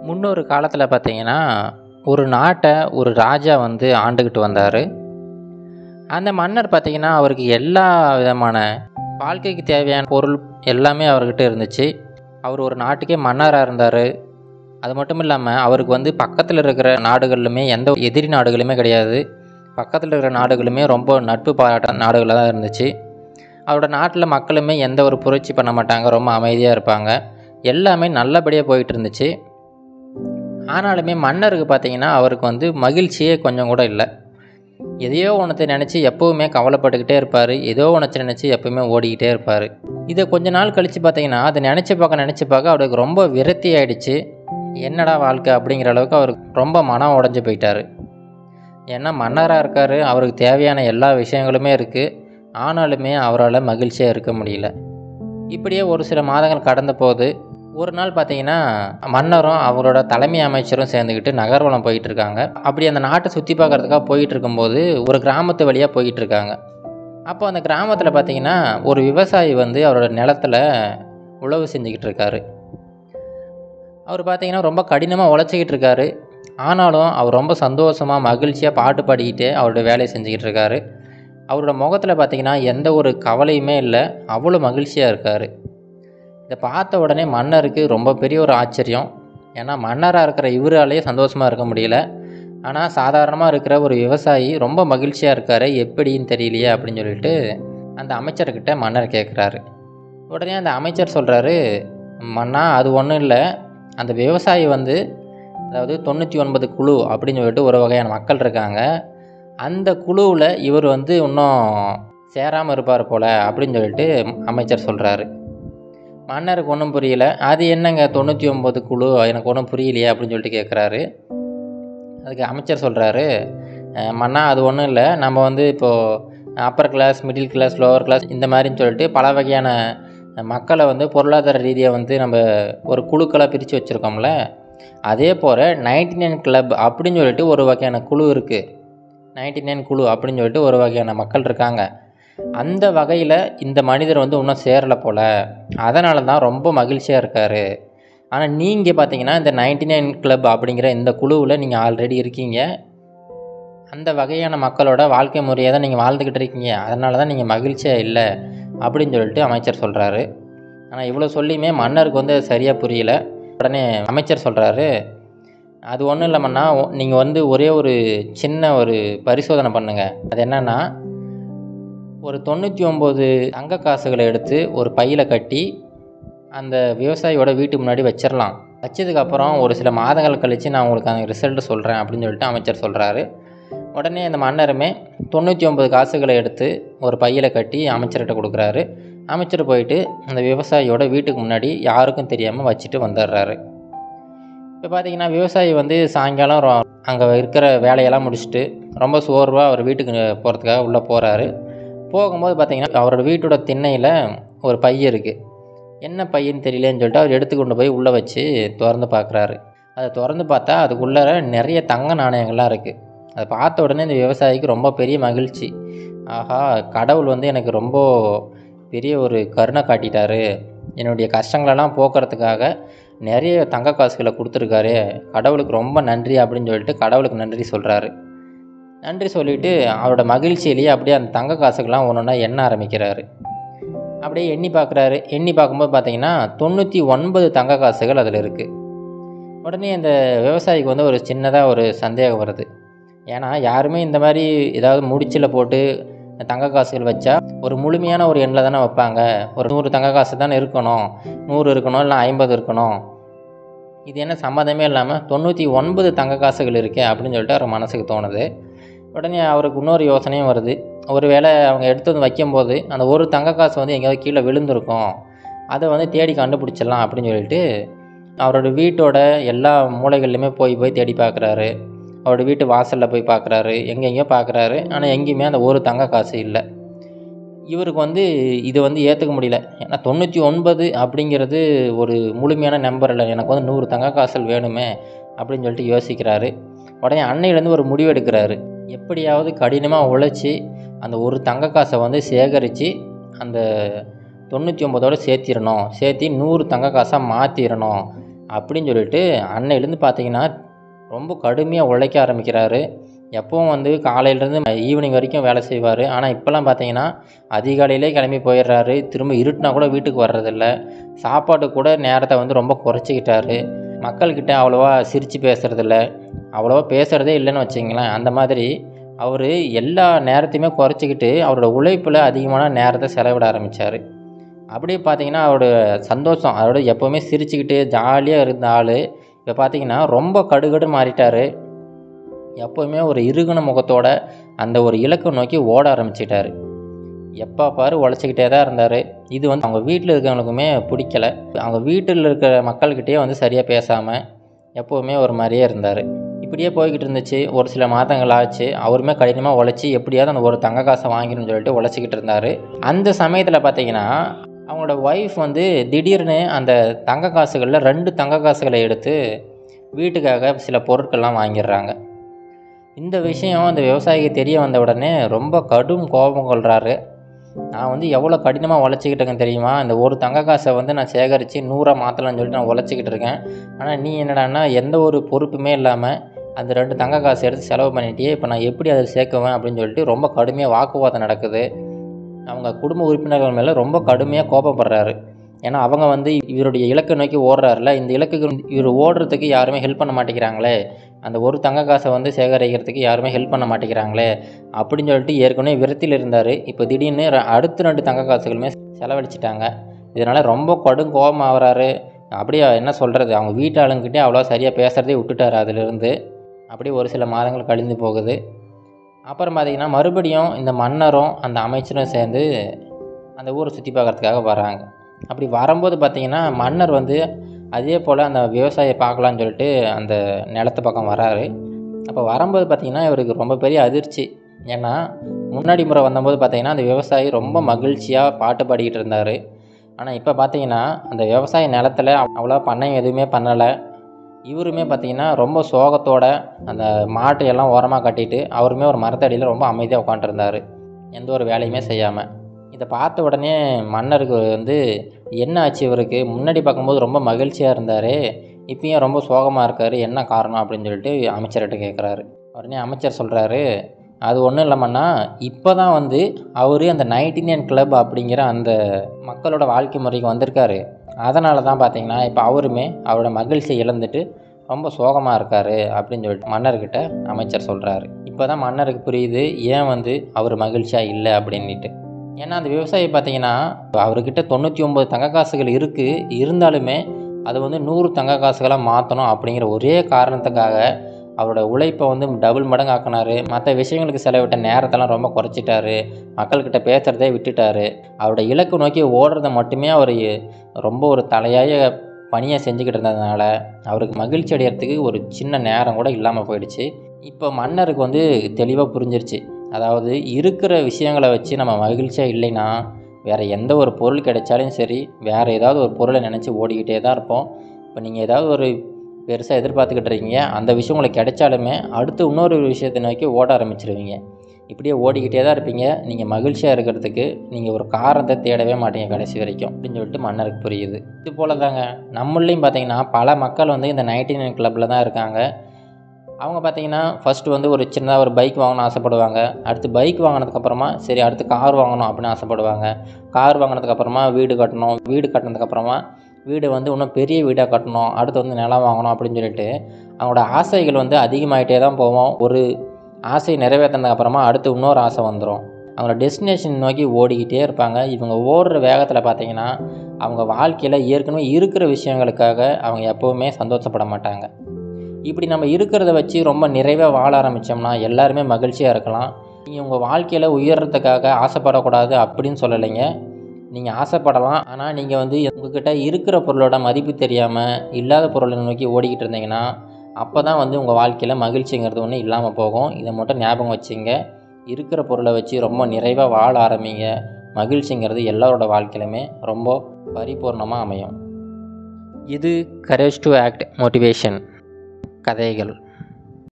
முன்னொரு காலத்தில் பார்த்தீங்கன்னா ஒரு நாட்டை ஒரு ராஜா வந்து ஆண்டுக்கிட்டு வந்தார் அந்த மன்னர் பார்த்தீங்கன்னா அவருக்கு எல்லா விதமான வாழ்க்கைக்கு தேவையான பொருள் எல்லாமே அவர்கிட்ட இருந்துச்சு அவர் ஒரு நாட்டுக்கே மன்னராக இருந்தார் அது மட்டும் இல்லாமல் அவருக்கு வந்து பக்கத்தில் இருக்கிற நாடுகள்லுமே எந்த எதிரி நாடுகளுமே கிடையாது பக்கத்தில் இருக்கிற நாடுகளுமே ரொம்ப நட்பு பாராட்ட நாடுகளாக தான் இருந்துச்சு அவரோட நாட்டில் மக்களுமே எந்த ஒரு புரட்சி பண்ண மாட்டாங்க ரொம்ப அமைதியாக இருப்பாங்க எல்லாமே நல்லபடியாக போயிட்டு இருந்துச்சு ஆனாலுமே மன்னருக்கு பார்த்தீங்கன்னா அவருக்கு வந்து மகிழ்ச்சியே கொஞ்சம் கூட இல்லை எதையோ ஒன்றத்தை நினச்சி எப்போவுமே கவலைப்பட்டுக்கிட்டே இருப்பார் ஏதோ ஒன்றத்தை நினச்சி எப்போவுமே ஓடிக்கிட்டே இருப்பார் இதை கொஞ்ச நாள் கழித்து பார்த்தீங்கன்னா அதை நினச்சி பார்க்க நினச்சி பார்க்க அவருக்கு ரொம்ப விரக்தி ஆயிடுச்சு என்னடா வாழ்க்கை அப்படிங்கிற அளவுக்கு அவருக்கு ரொம்ப மனம் உடஞ்சி போயிட்டார் ஏன்னா மன்னராக இருக்கார் அவருக்கு தேவையான எல்லா விஷயங்களுமே இருக்குது ஆனாலுமே அவரால் மகிழ்ச்சியாக இருக்க முடியல இப்படியே ஒரு சில மாதங்கள் கடந்த போது ஒரு நாள் பார்த்தீங்கன்னா மன்னரும் அவரோட தலைமை அமைச்சரும் சேர்ந்துக்கிட்டு நகர்வலம் போயிட்டு இருக்காங்க அப்படி அந்த நாட்டை சுற்றி பார்க்கறதுக்காக போயிட்டு இருக்கும்போது ஒரு கிராமத்து வழியாக போயிட்டு இருக்காங்க அப்போ அந்த கிராமத்தில் பார்த்தீங்கன்னா ஒரு விவசாயி வந்து அவரோட நிலத்துல உழவு செஞ்சுக்கிட்டு இருக்காரு அவர் பார்த்தீங்கன்னா ரொம்ப கடினமாக உழைச்சிக்கிட்டு இருக்காரு ஆனாலும் அவர் ரொம்ப சந்தோஷமாக மகிழ்ச்சியாக பாட்டு பாடிக்கிட்டே அவரோட வேலையை செஞ்சுக்கிட்டு இருக்காரு அவரோட முகத்தில் பார்த்தீங்கன்னா எந்த ஒரு கவலையுமே இல்லை அவ்வளோ மகிழ்ச்சியாக இருக்கார் இதை பார்த்த உடனே மன்னருக்கு ரொம்ப பெரிய ஒரு ஆச்சரியம் ஏன்னா மன்னராக இருக்கிற இவராலேயே சந்தோஷமாக இருக்க முடியல ஆனால் சாதாரணமாக இருக்கிற ஒரு விவசாயி ரொம்ப மகிழ்ச்சியாக இருக்கார் எப்படின்னு தெரியலையே அப்படின்னு சொல்லிட்டு அந்த அமைச்சர்கிட்ட மன்னர் கேட்குறாரு உடனே அந்த அமைச்சர் சொல்கிறாரு மன்னா அது ஒன்றும் இல்லை அந்த விவசாயி வந்து அதாவது தொண்ணூற்றி ஒன்பது குழு அப்படின்னு சொல்லிட்டு ஒரு வகையான மக்கள் இருக்காங்க அந்த குழுவில் இவர் வந்து இன்னும் சேராமல் இருப்பார் போல் அப்படின்னு சொல்லிட்டு அமைச்சர் சொல்கிறாரு மன்னருக்கு ஒன்றும் புரியல அது என்னங்க தொண்ணூற்றி ஒம்பது குழு எனக்கு ஒன்றும் புரியலையே அப்படின்னு சொல்லிட்டு கேட்குறாரு அதுக்கு அமைச்சர் சொல்கிறாரு மன்னா அது ஒன்றும் இல்லை நம்ம வந்து இப்போது upper class middle class lower class இந்த மாதிரின்னு சொல்லிட்டு பல வகையான மக்களை வந்து பொருளாதார ரீதியாக வந்து நம்ம ஒரு குழுக்களாக பிரித்து வச்சுருக்கோம்ல அதே போல் நைன்டி நைன் கிளப் அப்படின்னு சொல்லிட்டு ஒரு வகையான குழு இருக்குது நைன்டி நைன் குழு அப்படின்னு சொல்லிட்டு ஒரு வகையான மக்கள் இருக்காங்க அந்த வகையில் இந்த மனிதர் வந்து இன்னும் சேரலை போல் அதனால தான் ரொம்ப மகிழ்ச்சியாக இருக்கார் ஆனால் நீங்கள் பார்த்தீங்கன்னா இந்த நைன்டி நைன் கிளப் அப்படிங்கிற இந்த குழுவில் நீங்கள் ஆல்ரெடி இருக்கீங்க அந்த வகையான மக்களோட வாழ்க்கை முறையை தான் நீங்கள் வாழ்ந்துக்கிட்டு இருக்கீங்க அதனால தான் நீங்கள் மகிழ்ச்சியாக இல்லை அப்படின்னு சொல்லிட்டு அமைச்சர் சொல்கிறாரு ஆனால் இவ்வளோ சொல்லியுமே மன்னருக்கு வந்து அது சரியாக புரியல உடனே அமைச்சர் சொல்கிறாரு அது ஒன்றும் இல்லாமண்ணா நீங்கள் வந்து ஒரே ஒரு சின்ன ஒரு பரிசோதனை பண்ணுங்கள் அது என்னென்னா ஒரு தொண்ணூற்றி ஒம்பது தங்க காசுகளை எடுத்து ஒரு பையில் கட்டி அந்த விவசாயியோட வீட்டு முன்னாடி வச்சிடலாம் வச்சதுக்கப்புறம் ஒரு சில மாதங்கள் கழித்து நான் உங்களுக்கு அந்த ரிசல்ட்டு சொல்கிறேன் அப்படின்னு சொல்லிட்டு அமைச்சர் சொல்கிறாரு உடனே அந்த மன்னருமே தொண்ணூற்றி ஒம்பது காசுகளை எடுத்து ஒரு பையில் கட்டி அமைச்சர்கிட்ட கொடுக்குறாரு அமைச்சர் போயிட்டு அந்த விவசாயியோட வீட்டுக்கு முன்னாடி யாருக்கும் தெரியாமல் வச்சுட்டு வந்துடுறாரு இப்போ பார்த்தீங்கன்னா விவசாயி வந்து சாயங்காலம் அங்கே இருக்கிற வேலையெல்லாம் முடிச்சுட்டு ரொம்ப சோர்வாக அவர் வீட்டுக்கு போகிறதுக்காக உள்ளே போகிறாரு போகும்போது பார்த்தீங்கன்னா அவரோட வீட்டோட திண்ணையில் ஒரு பை இருக்குது என்ன பையன்னு தெரியலன்னு சொல்லிட்டு அவர் எடுத்து கொண்டு போய் உள்ளே வச்சு திறந்து பார்க்குறாரு அதை திறந்து பார்த்தா அதுக்குள்ளே நிறைய தங்க நாணயங்கள்லாம் இருக்குது அதை பார்த்த உடனே இந்த விவசாயிக்கு ரொம்ப பெரிய மகிழ்ச்சி ஆஹா கடவுள் வந்து எனக்கு ரொம்ப பெரிய ஒரு கருணை காட்டிட்டாரு என்னுடைய கஷ்டங்களெல்லாம் போக்குறதுக்காக நிறைய தங்க காசுகளை கொடுத்துருக்காரு கடவுளுக்கு ரொம்ப நன்றி அப்படின்னு சொல்லிட்டு கடவுளுக்கு நன்றி சொல்கிறாரு நன்றி சொல்லிவிட்டு அவரோட மகிழ்ச்சியிலேயே அப்படியே அந்த தங்க காசுக்கெல்லாம் ஒன்று ஒன்றா எண்ண ஆரம்பிக்கிறாரு அப்படியே எண்ணி பார்க்குறாரு எண்ணி பார்க்கும்போது பார்த்தீங்கன்னா தொண்ணூற்றி ஒன்பது தங்க காசுகள் அதில் இருக்குது உடனே அந்த விவசாயிக்கு வந்து ஒரு சின்னதாக ஒரு சந்தேகம் வருது ஏன்னா யாருமே இந்த மாதிரி ஏதாவது முடிச்சில் போட்டு தங்க காசுகள் வச்சா ஒரு முழுமையான ஒரு எண்ணில் தானே வைப்பாங்க ஒரு நூறு தங்க காசு தானே இருக்கணும் நூறு இருக்கணும் இல்லை ஐம்பது இருக்கணும் இது என்ன சம்மந்தமே இல்லாமல் தொண்ணூற்றி ஒன்பது தங்க காசுகள் இருக்கே அப்படின்னு சொல்லிட்டு அவர் மனசுக்கு தோணுது உடனே அவருக்கு இன்னொரு யோசனையும் வருது ஒரு வேளை அவங்க எடுத்து வந்து வைக்கும்போது அந்த ஒரு தங்க காசு வந்து எங்கேயாவது கீழே விழுந்திருக்கும் அதை வந்து தேடி கண்டுபிடிச்சிடலாம் அப்படின்னு சொல்லிட்டு அவரோட வீட்டோட எல்லா மூலைகள்லையுமே போய் போய் தேடி பார்க்குறாரு அவரோட வீட்டு வாசலில் போய் பார்க்குறாரு எங்கெங்கேயோ பார்க்குறாரு ஆனால் எங்கேயுமே அந்த ஒரு தங்க காசு இல்லை இவருக்கு வந்து இது வந்து ஏற்றுக்க முடியல ஏன்னா தொண்ணூற்றி ஒன்பது அப்படிங்கிறது ஒரு முழுமையான நம்பர் இல்லை எனக்கு வந்து நூறு தங்க காசுகள் வேணுமே அப்படின்னு சொல்லிட்டு யோசிக்கிறாரு உடனே அன்னையிலேருந்து ஒரு முடிவு எடுக்கிறாரு எப்படியாவது கடினமாக உழைச்சி அந்த ஒரு தங்க காசை வந்து சேகரித்து அந்த தொண்ணூற்றி ஒம்பதோடு சேர்த்திடணும் சேர்த்தி நூறு தங்க காசாக மாற்றிடணும் அப்படின்னு சொல்லிட்டு அன்னையிலேருந்து பார்த்தீங்கன்னா ரொம்ப கடுமையாக உழைக்க ஆரம்பிக்கிறாரு எப்பவும் வந்து காலையிலேருந்து ஈவினிங் வரைக்கும் வேலை செய்வார் ஆனால் இப்போல்லாம் பார்த்தீங்கன்னா அதிகாலையிலே கிளம்பி போயிடுறாரு திரும்ப இருட்டினா கூட வீட்டுக்கு வர்றதில்ல சாப்பாடு கூட நேரத்தை வந்து ரொம்ப குறைச்சிக்கிட்டாரு மக்கள்கிட்ட அவ்வளோவா சிரித்து பேசுகிறதில்ல அவ்வளோவா பேசுகிறதே இல்லைன்னு வச்சிங்களேன் அந்த மாதிரி அவர் எல்லா நேரத்தையுமே குறைச்சிக்கிட்டு அவரோட உழைப்பில் அதிகமான நேரத்தை செலவிட ஆரம்பித்தார் அப்படியே பார்த்தீங்கன்னா அவரோட சந்தோஷம் அதோட எப்போவுமே சிரிச்சுக்கிட்டு ஜாலியாக இருந்த ஆள் இப்போ பார்த்தீங்கன்னா ரொம்ப கடுகடு மாறிட்டார் எப்போவுமே ஒரு இறுகுன முகத்தோட அந்த ஒரு இலக்கை நோக்கி ஓட ஆரம்பிச்சிட்டாரு எப்போ பாரு உழைச்சிக்கிட்டே தான் இருந்தார் இது வந்து அவங்க வீட்டில் இருக்கிறவங்களுக்குமே பிடிக்கல அவங்க வீட்டில் இருக்கிற மக்கள்கிட்டயே வந்து சரியாக பேசாமல் எப்போவுமே ஒரு மாதிரியே இருந்தார் இப்படியே போய்கிட்டு இருந்துச்சு ஒரு சில மாதங்கள் ஆச்சு அவருமே கடினமாக உழைச்சி எப்படியாவது அந்த ஒரு தங்க காசை வாங்கிடணும்னு சொல்லிட்டு உழைச்சிக்கிட்டு இருந்தார் அந்த சமயத்தில் பார்த்தீங்கன்னா அவங்களோட ஒய்ஃப் வந்து திடீர்னு அந்த தங்க காசுகளில் ரெண்டு தங்க காசுகளை எடுத்து வீட்டுக்காக சில பொருட்கள்லாம் வாங்கிடுறாங்க இந்த விஷயம் அந்த விவசாயிக்கு தெரிய வந்த உடனே ரொம்ப கடும் கோபம் கொள்கிறாரு நான் வந்து எவ்வளோ கடினமாக உழைச்சிக்கிட்டு இருக்கேன் தெரியுமா இந்த ஒரு தங்க காசை வந்து நான் சேகரித்து நூறாக மாற்றலாம்னு சொல்லிட்டு நான் உழைச்சிக்கிட்டு இருக்கேன் ஆனால் நீ என்னடான்னா எந்த ஒரு பொறுப்புமே இல்லாமல் அந்த ரெண்டு தங்க காசு எடுத்து செலவு பண்ணிட்டியே இப்போ நான் எப்படி அதை சேர்க்குவேன் அப்படின்னு சொல்லிட்டு ரொம்ப கடுமையாக வாக்குவாதம் நடக்குது அவங்க குடும்ப உறுப்பினர்கள் மேலே ரொம்ப கடுமையாக கோபப்படுறாரு ஏன்னா அவங்க வந்து இவருடைய இலக்கை நோக்கி ஓடுறாருல இந்த இலக்குக்கு இவர் ஓடுறதுக்கு யாருமே ஹெல்ப் பண்ண மாட்டேங்கிறாங்களே அந்த ஒரு தங்க காசை வந்து சேகரிக்கிறதுக்கு யாருமே ஹெல்ப் பண்ண மாட்டேங்கிறாங்களே அப்படின்னு சொல்லிட்டு ஏற்கனவே விரத்தியில் இருந்தார் இப்போ திடீர்னு ர- அடுத்த ரெண்டு தங்க காசுகளுமே செலவழிச்சிட்டாங்க இதனால் ரொம்ப கடும் கோபம் ஆகுறாரு அப்படியே என்ன சொல்கிறது அவங்க வீட்டு ஆளுங்கிட்டே அவ்வளோ சரியாக பேசுகிறதே விட்டுட்டாரு அதிலிருந்து அப்படியே ஒரு சில மாதங்கள் கழிந்து போகுது அப்புறம் பார்த்தீங்கன்னா மறுபடியும் இந்த மன்னரும் அந்த அமைச்சரும் சேர்ந்து அந்த ஊரை சுற்றி பார்க்கறதுக்காக வராங்க அப்படி வரும்போது பார்த்தீங்கன்னா மன்னர் வந்து அதே போல் அந்த விவசாயியை பார்க்கலான்னு சொல்லிட்டு அந்த நிலத்து பக்கம் வராரு அப்போ வரும்போது பார்த்தீங்கன்னா இவருக்கு ரொம்ப பெரிய அதிர்ச்சி ஏன்னா முன்னாடி முறை வந்தபோது பார்த்தீங்கன்னா அந்த விவசாயி ரொம்ப மகிழ்ச்சியாக பாட்டு பாடிக்கிட்டு இருந்தார் ஆனால் இப்போ பார்த்தீங்கன்னா அந்த விவசாய நிலத்துல அவ்வளோ பண்ணையம் எதுவுமே பண்ணலை இவருமே பார்த்தீங்கன்னா ரொம்ப சோகத்தோட அந்த மாட்டை எல்லாம் ஓரமாக கட்டிட்டு அவருமே ஒரு மரத்தடியில் ரொம்ப அமைதியாக உட்காந்துருந்தார் எந்த ஒரு வேலையுமே செய்யாமல் இதை பார்த்த உடனே மன்னருக்கு வந்து என்ன ஆச்சு இவருக்கு முன்னாடி பார்க்கும்போது ரொம்ப மகிழ்ச்சியாக இருந்தார் இப்பயும் ரொம்ப சோகமாக இருக்கார் என்ன காரணம் அப்படின்னு சொல்லிட்டு அமைச்சர்கிட்ட கேட்குறாரு உடனே அமைச்சர் சொல்கிறாரு அது ஒன்றும் இல்லைம்மண்ணா இப்போ தான் வந்து அவர் அந்த நைன்டீனியன் கிளப் அப்படிங்கிற அந்த மக்களோட வாழ்க்கை முறைக்கு வந்திருக்காரு அதனால தான் பார்த்தீங்கன்னா இப்போ அவருமே அவரோட மகிழ்ச்சியை இழந்துட்டு ரொம்ப சோகமாக இருக்கார் அப்படின்னு சொல்லிட்டு மன்னர்கிட்ட அமைச்சர் சொல்கிறாரு இப்போ தான் மன்னருக்கு புரியுது ஏன் வந்து அவர் மகிழ்ச்சியாக இல்லை அப்படின்ட்டு ஏன்னா அந்த விவசாயி பார்த்தீங்கன்னா அவர்கிட்ட தொண்ணூற்றி ஒம்பது தங்க காசுகள் இருக்குது இருந்தாலுமே அதை வந்து நூறு தங்க காசுகளாக மாற்றணும் அப்படிங்கிற ஒரே காரணத்துக்காக அவரோட உழைப்பை வந்து டபுள் மடங்கு ஆக்கினாரு மற்ற விஷயங்களுக்கு செலவிட்ட நேரத்தெல்லாம் ரொம்ப குறைச்சிட்டாரு மக்கள்கிட்ட பேசுகிறதே விட்டுட்டாரு அவரோட இலக்கு நோக்கி ஓடுறத மட்டுமே அவர் ரொம்ப ஒரு தலையாய பணியை செஞ்சுக்கிட்டு இருந்ததுனால அவருக்கு மகிழ்ச்சி அடையிறதுக்கு ஒரு சின்ன நேரம் கூட இல்லாமல் போயிடுச்சு இப்போ மன்னருக்கு வந்து தெளிவாக புரிஞ்சிருச்சு அதாவது இருக்கிற விஷயங்களை வச்சு நம்ம மகிழ்ச்சியாக இல்லைன்னா வேறு எந்த ஒரு பொருள் கிடைச்சாலும் சரி வேறு ஏதாவது ஒரு பொருளை நினச்சி ஓடிக்கிட்டே தான் இருப்போம் இப்போ நீங்கள் ஏதாவது ஒரு பெருசாக எதிர்பார்த்துக்கிட்டு இருக்கீங்க அந்த விஷயம் உங்களுக்கு கிடைச்சாலுமே அடுத்து இன்னொரு விஷயத்தை நோக்கி ஓட ஆரம்பிச்சிருவீங்க இப்படியே ஓடிக்கிட்டே தான் இருப்பீங்க நீங்கள் மகிழ்ச்சியாக இருக்கிறதுக்கு நீங்கள் ஒரு காரணத்தை தேடவே மாட்டீங்க கடைசி வரைக்கும் அப்படின்னு சொல்லிட்டு மன்னருக்கு புரியுது இது போல தாங்க நம்மளையும் பார்த்தீங்கன்னா பல மக்கள் வந்து இந்த நைன்டி நைன் கிளப்பில் தான் இருக்காங்க அவங்க பார்த்தீங்கன்னா ஃபஸ்ட்டு வந்து ஒரு சின்னதாக ஒரு பைக் வாங்கணும்னு ஆசைப்படுவாங்க அடுத்து பைக் வாங்கினதுக்கப்புறமா சரி அடுத்து கார் வாங்கணும் அப்படின்னு ஆசைப்படுவாங்க கார் வாங்கினதுக்கப்புறமா வீடு கட்டணும் வீடு கட்டினதுக்கப்புறமா வீடு வந்து இன்னும் பெரிய வீடாக கட்டணும் அடுத்து வந்து நிலம் வாங்கணும் அப்படின்னு சொல்லிட்டு அவங்களோட ஆசைகள் வந்து அதிகமாகிட்டே தான் போவோம் ஒரு ஆசை நிறைவேற்றினதுக்கு அப்புறமா அடுத்து இன்னொரு ஆசை வந்துடும் அவங்களோட டெஸ்டினேஷன் நோக்கி ஓடிக்கிட்டே இருப்பாங்க இவங்க ஓடுற வேகத்தில் பார்த்தீங்கன்னா அவங்க வாழ்க்கையில் ஏற்கனவே இருக்கிற விஷயங்களுக்காக அவங்க எப்போவுமே சந்தோஷப்பட மாட்டாங்க இப்படி நம்ம இருக்கிறத வச்சு ரொம்ப நிறைவாக வாழ ஆரம்பித்தோம்னா எல்லாருமே மகிழ்ச்சியாக இருக்கலாம் நீங்கள் உங்கள் வாழ்க்கையில் உயர்றதுக்காக ஆசைப்படக்கூடாது அப்படின்னு சொல்லலைங்க நீங்கள் ஆசைப்படலாம் ஆனால் நீங்கள் வந்து உங்ககிட்ட இருக்கிற பொருளோட மதிப்பு தெரியாமல் இல்லாத பொருளை நோக்கி ஓடிக்கிட்டு இருந்தீங்கன்னா அப்போ தான் வந்து உங்கள் வாழ்க்கையில் மகிழ்ச்சிங்கிறது ஒன்று இல்லாமல் போகும் இதை மட்டும் ஞாபகம் வச்சுங்க இருக்கிற பொருளை வச்சு ரொம்ப நிறைவாக வாழ ஆரம்பிங்க மகிழ்ச்சிங்கிறது எல்லாரோட வாழ்க்கையிலுமே ரொம்ப பரிபூர்ணமாக அமையும் இது கரேஜ் டு ஆக்ட் மோட்டிவேஷன் கதைகள்